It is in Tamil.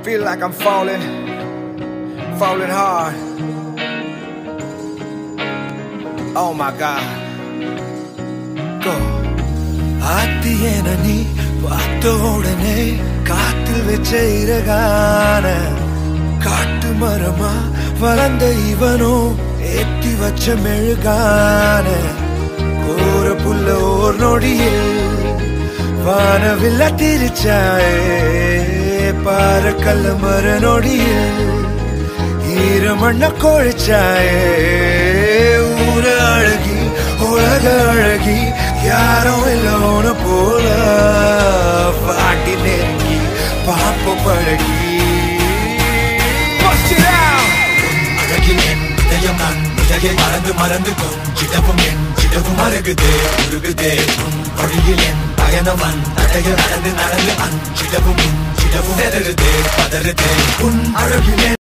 Feel like I'm falling, falling hard. Oh my God. Go. ஆத்தியன நீ பார்த்த உடனே காத்தில் வச்ச இறகான காட்டு மரமா வளர்ந்த இவனோ ஏத்தி வச்ச மெழுகான போற புல்ல ஓர் நொடியில் வானவில்ல திரிச்சாயே பாறக்கல்ல மர நொடியில் ஈரமண்ண கொழிச்சாயே ஊர அழகி உலக அழகி யாரும் இல்லோன போல பாட்டி நெருங்கி பாப்ப பழகி Bust it out! அழகில் என் இதயம் நான் இதயை மறந்து மறந்து கொஞ்சிடவும் என் சிடவும் அருகுதே உருகுதே உன் வழியில் என் பயணவன் தடைய நடந்து நடந்து அஞ்சிடவும் இஞ்சிடவும் நெருதே பதறுதே உன் அழகில் என்